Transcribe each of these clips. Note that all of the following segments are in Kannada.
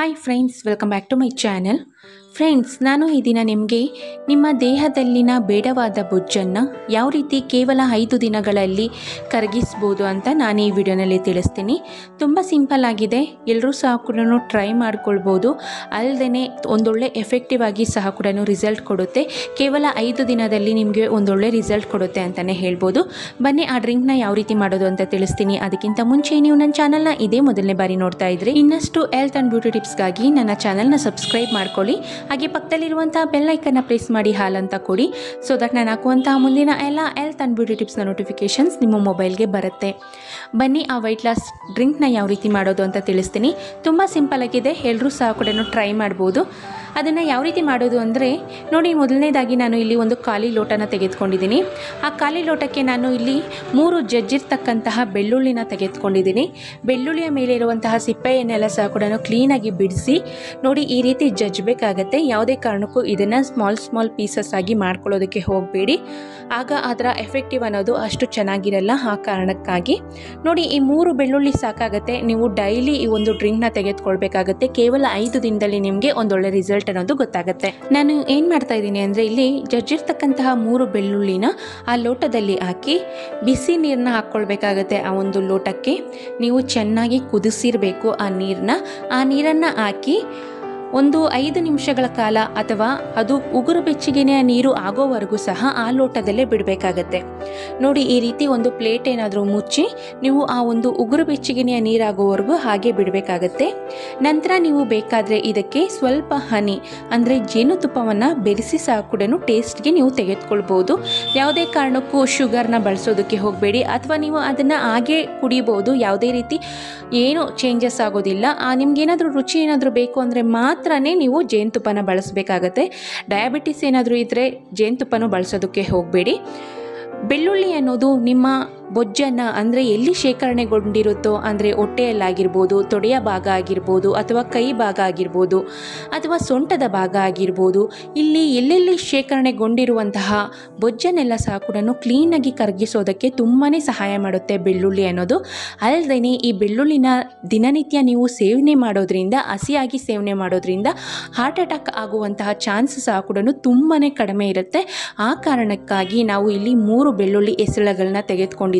hi friends welcome back to my channel friends ನಾನು ಈ ದಿನ ನಿಮಗೆ ನಿಮ್ಮ ದೇಹದಲ್ಲಿನ ಬೇಡವಾದ ಬೊಜ್ಜನ್ನು ಯಾವ ರೀತಿ ಕೇವಲ ಐದು ದಿನಗಳಲ್ಲಿ ಕರಗಿಸ್ಬೋದು ಅಂತ ನಾನು ಈ ವಿಡಿಯೋನಲ್ಲಿ ತಿಳಿಸ್ತೀನಿ ತುಂಬ ಸಿಂಪಲ್ ಆಗಿದೆ ಎಲ್ಲರೂ ಸಹ ಕೂಡ ಟ್ರೈ ಮಾಡ್ಕೊಳ್ಬೋದು ಅಲ್ಲದೆ ಒಂದೊಳ್ಳೆ ಎಫೆಕ್ಟಿವ್ ಆಗಿ ಸಹ ಕೂಡ ರಿಸಲ್ಟ್ ಕೊಡುತ್ತೆ ಕೇವಲ ಐದು ದಿನದಲ್ಲಿ ನಿಮಗೆ ಒಂದೊಳ್ಳೆ ರಿಸಲ್ಟ್ ಕೊಡುತ್ತೆ ಅಂತಲೇ ಹೇಳ್ಬೋದು ಬನ್ನಿ ಆ ಡ್ರಿಂಕ್ನ ಯಾವ ರೀತಿ ಮಾಡೋದು ಅಂತ ತಿಳಿಸ್ತೀನಿ ಅದಕ್ಕಿಂತ ಮುಂಚೆ ನೀವು ನನ್ನ ಚಾನಲ್ನ ಇದೇ ಮೊದಲನೇ ಬಾರಿ ನೋಡ್ತಾ ಇದ್ರಿ ಇನ್ನಷ್ಟು ಹೆಲ್ತ್ ಆ್ಯಂಡ್ ಬ್ಯೂಟಿ ಟಿಪ್ಸ್ಗಾಗಿ ನನ್ನ ಚಾನಲ್ನ ಸಬ್ಸ್ಕ್ರೈಬ್ ಮಾಡ್ಕೊಳ್ಳಿ ಹಾಗೆ ಪಕ್ಕದಲ್ಲಿರುವಂತಹ ಬೆಲ್ಲೈಕನ್ನ ಪ್ರೆಸ್ ಮಾಡಿ ಹಾಲ್ ಅಂತ ಕೊಡಿ ಸೊ ದಟ್ ನಾನು ಹಾಕುವಂತಹ ಮುಂದಿನ ಎಲ್ಲ ಹೆಲ್ತ್ ಆ್ಯಂಡ್ ಬ್ಯೂಟಿ ಟಿಪ್ಸ್ನ ನೋಟಿಫಿಕೇಷನ್ಸ್ ನಿಮ್ಮ ಮೊಬೈಲ್ಗೆ ಬರುತ್ತೆ ಬನ್ನಿ ಆ ವೈಟ್ ಲಾಸ್ ಡ್ರಿಂಕ್ನ ಯಾವ ರೀತಿ ಮಾಡೋದು ಅಂತ ತಿಳಿಸ್ತೀನಿ ತುಂಬ ಸಿಂಪಲ್ ಆಗಿದೆ ಎಲ್ಲರೂ ಸಹ ಕೂಡ ಟ್ರೈ ಮಾಡ್ಬೋದು ಅದನ್ನು ಯಾವ ರೀತಿ ಮಾಡೋದು ಅಂದರೆ ನೋಡಿ ಮೊದಲನೇದಾಗಿ ನಾನು ಇಲ್ಲಿ ಒಂದು ಖಾಲಿ ಲೋಟನ ತೆಗೆದುಕೊಂಡಿದ್ದೀನಿ ಆ ಖಾಲಿ ಲೋಟಕ್ಕೆ ನಾನು ಇಲ್ಲಿ ಮೂರು ಜಜ್ಜಿರ್ತಕ್ಕಂತಹ ಬೆಳ್ಳುಳ್ಳಿನ ತೆಗೆದುಕೊಂಡಿದ್ದೀನಿ ಬೆಳ್ಳುಳ್ಳಿಯ ಮೇಲೆ ಇರುವಂತಹ ಸಿಪ್ಪೆಯನ್ನೆಲ್ಲ ಸಹ ಕೂಡ ಕ್ಲೀನಾಗಿ ಬಿಡಿಸಿ ನೋಡಿ ಈ ರೀತಿ ಜಜ್ಜಬೇಕಾಗತ್ತೆ ಯಾವುದೇ ಕಾರಣಕ್ಕೂ ಇದನ್ನು ಸ್ಮಾಲ್ ಸ್ಮಾಲ್ ಪೀಸಸ್ ಆಗಿ ಮಾಡ್ಕೊಳ್ಳೋದಕ್ಕೆ ಹೋಗಬೇಡಿ ಆಗ ಅದರ ಎಫೆಕ್ಟಿವ್ ಅನ್ನೋದು ಅಷ್ಟು ಚೆನ್ನಾಗಿರಲ್ಲ ಆ ಕಾರಣಕ್ಕಾಗಿ ನೋಡಿ ಈ ಮೂರು ಬೆಳ್ಳುಳ್ಳಿ ಸಾಕಾಗತ್ತೆ ನೀವು ಡೈಲಿ ಈ ಒಂದು ಡ್ರಿಂಕ್ನ ತೆಗೆದುಕೊಳ್ಬೇಕಾಗತ್ತೆ ಕೇವಲ ಐದು ದಿನದಲ್ಲಿ ನಿಮಗೆ ಒಂದೊಳ್ಳೆ ರಿಸಲ್ಟ್ ಅನ್ನೋದು ಗೊತ್ತಾಗುತ್ತೆ ನಾನು ಏನು ಮಾಡ್ತಾ ಇದ್ದೀನಿ ಅಂದರೆ ಇಲ್ಲಿ ಜಜ್ಜಿರ್ತಕ್ಕಂತಹ ಮೂರು ಬೆಳ್ಳುಳ್ಳಿನ ಆ ಲೋಟದಲ್ಲಿ ಹಾಕಿ ಬಿಸಿ ನೀರನ್ನ ಹಾಕ್ಕೊಳ್ಬೇಕಾಗತ್ತೆ ಆ ಒಂದು ಲೋಟಕ್ಕೆ ನೀವು ಚೆನ್ನಾಗಿ ಕುದಿಸಿರಬೇಕು ಆ ನೀರನ್ನ ಆ ನೀರನ್ನು ಹಾಕಿ ಒಂದು ಐದು ನಿಮಿಷಗಳ ಕಾಲ ಅಥವಾ ಅದು ಉಗುರು ಬೆಚ್ಚಗಿನ ನೀರು ಆಗೋವರೆಗೂ ಸಹ ಆ ಲೋಟದಲ್ಲೇ ಬಿಡಬೇಕಾಗತ್ತೆ ನೋಡಿ ಈ ರೀತಿ ಒಂದು ಪ್ಲೇಟ್ ಏನಾದರೂ ಮುಚ್ಚಿ ನೀವು ಆ ಒಂದು ಉಗುರು ಬೆಚ್ಚಗಿನ ನೀರಾಗೋವರೆಗೂ ಹಾಗೆ ಬಿಡಬೇಕಾಗತ್ತೆ ನಂತರ ನೀವು ಬೇಕಾದರೆ ಇದಕ್ಕೆ ಸ್ವಲ್ಪ ಹನಿ ಅಂದರೆ ಜೇನುತುಪ್ಪವನ್ನು ಬೆರೆಸಿ ಸಹ ಕೂಡ ಟೇಸ್ಟ್ಗೆ ನೀವು ತೆಗೆದುಕೊಳ್ಬೋದು ಯಾವುದೇ ಕಾರಣಕ್ಕೂ ಶುಗರ್ನ ಬಳಸೋದಕ್ಕೆ ಹೋಗಬೇಡಿ ಅಥವಾ ನೀವು ಅದನ್ನು ಹಾಗೆ ಕುಡಿಬೋದು ಯಾವುದೇ ರೀತಿ ಏನು ಚೇಂಜಸ್ ಆಗೋದಿಲ್ಲ ನಿಮ್ಗೇನಾದರೂ ರುಚಿ ಏನಾದರೂ ಬೇಕು ಅಂದರೆ ಮಾತ್ರನೇ ನೀವು ಜೇನುತುಪ್ಪನ ಬಳಸಬೇಕಾಗತ್ತೆ ಡಯಾಬಿಟಿಸ್ ಏನಾದರೂ ಇದ್ದರೆ ಜೇನುತುಪ್ಪನೂ ಬಳಸೋದಕ್ಕೆ ಹೋಗಬೇಡಿ ಬೆಳ್ಳುಳ್ಳಿ ಅನ್ನೋದು ನಿಮ್ಮ ಬೊಜ್ಜನ್ನು ಅಂದರೆ ಎಲ್ಲಿ ಶೇಖರಣೆಗೊಂಡಿರುತ್ತೋ ಅಂದರೆ ಹೊಟ್ಟೆಯಲ್ಲಾಗಿರ್ಬೋದು ತೊಡೆಯ ಭಾಗ ಆಗಿರ್ಬೋದು ಅಥವಾ ಕೈ ಭಾಗ ಆಗಿರ್ಬೋದು ಅಥವಾ ಸೊಂಟದ ಭಾಗ ಆಗಿರ್ಬೋದು ಇಲ್ಲಿ ಎಲ್ಲೆಲ್ಲಿ ಶೇಖರಣೆಗೊಂಡಿರುವಂತಹ ಬೊಜ್ಜನ್ನೆಲ್ಲ ಸಹ ಕೂಡ ಕ್ಲೀನಾಗಿ ಕರಗಿಸೋದಕ್ಕೆ ತುಂಬಾ ಸಹಾಯ ಮಾಡುತ್ತೆ ಬೆಳ್ಳುಳ್ಳಿ ಅನ್ನೋದು ಅಲ್ಲದೆ ಈ ಬೆಳ್ಳುಳ್ಳಿನ ದಿನನಿತ್ಯ ನೀವು ಸೇವನೆ ಮಾಡೋದ್ರಿಂದ ಹಸಿಯಾಗಿ ಸೇವನೆ ಮಾಡೋದ್ರಿಂದ ಹಾರ್ಟ್ ಅಟ್ಯಾಕ್ ಆಗುವಂತಹ ಚಾನ್ಸ್ ಸಹ ಕೂಡ ತುಂಬಾ ಕಡಿಮೆ ಇರುತ್ತೆ ಆ ಕಾರಣಕ್ಕಾಗಿ ನಾವು ಇಲ್ಲಿ ಮೂರು ಬೆಳ್ಳುಳ್ಳಿ ಎಸಳುಗಳನ್ನ ತೆಗೆದುಕೊಂಡಿದ್ದೀರಿ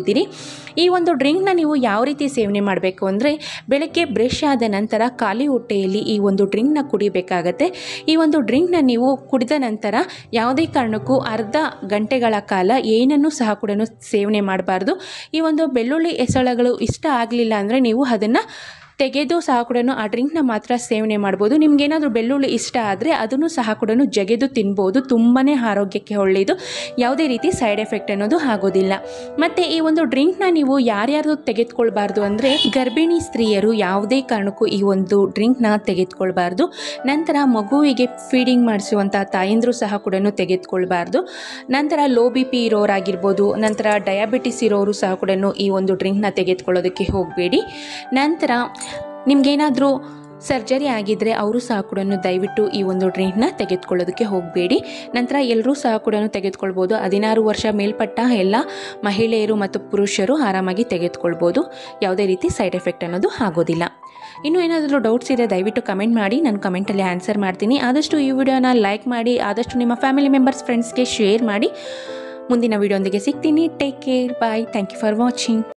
ಈ ಒಂದು ಡ್ರಿಂಕ್ನ ನೀವು ಯಾವ ರೀತಿ ಸೇವನೆ ಮಾಡಬೇಕು ಅಂದರೆ ಬೆಳಗ್ಗೆ ಬ್ರಷ್ ಆದ ನಂತರ ಖಾಲಿ ಹೊಟ್ಟೆಯಲ್ಲಿ ಈ ಒಂದು ಡ್ರಿಂಕ್ನ ಕುಡಿಬೇಕಾಗತ್ತೆ ಈ ಒಂದು ಡ್ರಿಂಕ್ನ ನೀವು ಕುಡಿದ ನಂತರ ಯಾವುದೇ ಕಾರಣಕ್ಕೂ ಅರ್ಧ ಗಂಟೆಗಳ ಕಾಲ ಏನನ್ನೂ ಸಹ ಕೂಡ ಸೇವನೆ ಮಾಡಬಾರ್ದು ಈ ಒಂದು ಬೆಳ್ಳುಳ್ಳಿ ಎಸಳುಗಳು ಇಷ್ಟ ಆಗಲಿಲ್ಲ ಅಂದರೆ ನೀವು ಅದನ್ನು ತೆಗೆದು ಸಹ ಕೂಡ ಆ ಡ್ರಿಂಕ್ನ ಮಾತ್ರ ಸೇವನೆ ಮಾಡ್ಬೋದು ನಿಮ್ಗೇನಾದರೂ ಬೆಳ್ಳುಳ್ಳಿ ಇಷ್ಟ ಆದರೆ ಅದನ್ನು ಸಹ ಕೂಡ ಜಗೆದು ತಿನ್ಬೋದು ತುಂಬಾ ಆರೋಗ್ಯಕ್ಕೆ ಒಳ್ಳೆಯದು ಯಾವುದೇ ರೀತಿ ಸೈಡ್ ಎಫೆಕ್ಟ್ ಅನ್ನೋದು ಆಗೋದಿಲ್ಲ ಮತ್ತು ಈ ಒಂದು ಡ್ರಿಂಕ್ನ ನೀವು ಯಾರ್ಯಾರು ತೆಗೆದುಕೊಳ್ಬಾರ್ದು ಅಂದರೆ ಗರ್ಭಿಣಿ ಸ್ತ್ರೀಯರು ಯಾವುದೇ ಕಾರಣಕ್ಕೂ ಈ ಒಂದು ಡ್ರಿಂಕ್ನ ತೆಗೆದುಕೊಳ್ಬಾರ್ದು ನಂತರ ಮಗುವಿಗೆ ಫೀಡಿಂಗ್ ಮಾಡಿಸುವಂಥ ತಾಯಂದರು ಸಹ ಕೂಡ ತೆಗೆದುಕೊಳ್ಬಾರ್ದು ನಂತರ ಲೋ ಬಿ ಪಿ ಇರೋರಾಗಿರ್ಬೋದು ನಂತರ ಡಯಾಬಿಟಿಸ್ ಇರೋರು ಸಹ ಕೂಡ ಈ ಒಂದು ಡ್ರಿಂಕ್ನ ತೆಗೆದುಕೊಳ್ಳೋದಕ್ಕೆ ಹೋಗಬೇಡಿ ನಂತರ ನಿಮಗೇನಾದರೂ ಸರ್ಜರಿ ಆಗಿದ್ದರೆ ಅವರು ಸಹ ಕೂಡ ದಯವಿಟ್ಟು ಈ ಒಂದು ಡ್ರಿಂಕ್ನ ತೆಗೆದುಕೊಳ್ಳೋದಕ್ಕೆ ಹೋಗಬೇಡಿ ನಂತರ ಎಲ್ಲರೂ ಸಹ ಕೂಡ ತೆಗೆದುಕೊಳ್ಬೋದು ಹದಿನಾರು ವರ್ಷ ಮೇಲ್ಪಟ್ಟ ಎಲ್ಲ ಮಹಿಳೆಯರು ಮತ್ತು ಪುರುಷರು ಆರಾಮಾಗಿ ತೆಗೆದುಕೊಳ್ಬೋದು ಯಾವುದೇ ರೀತಿ ಸೈಡ್ ಎಫೆಕ್ಟ್ ಅನ್ನೋದು ಆಗೋದಿಲ್ಲ ಇನ್ನೂ ಏನಾದರೂ ಡೌಟ್ಸ್ ಇದೆ ದಯವಿಟ್ಟು ಕಮೆಂಟ್ ಮಾಡಿ ನಾನು ಕಮೆಂಟಲ್ಲಿ ಆನ್ಸರ್ ಮಾಡ್ತೀನಿ ಆದಷ್ಟು ಈ ವಿಡಿಯೋನ ಲೈಕ್ ಮಾಡಿ ಆದಷ್ಟು ನಿಮ್ಮ ಫ್ಯಾಮಿಲಿ ಮೆಂಬರ್ಸ್ ಫ್ರೆಂಡ್ಸ್ಗೆ ಶೇರ್ ಮಾಡಿ ಮುಂದಿನ ವಿಡಿಯೋಂದಿಗೆ ಸಿಗ್ತೀನಿ take care bye thank you for watching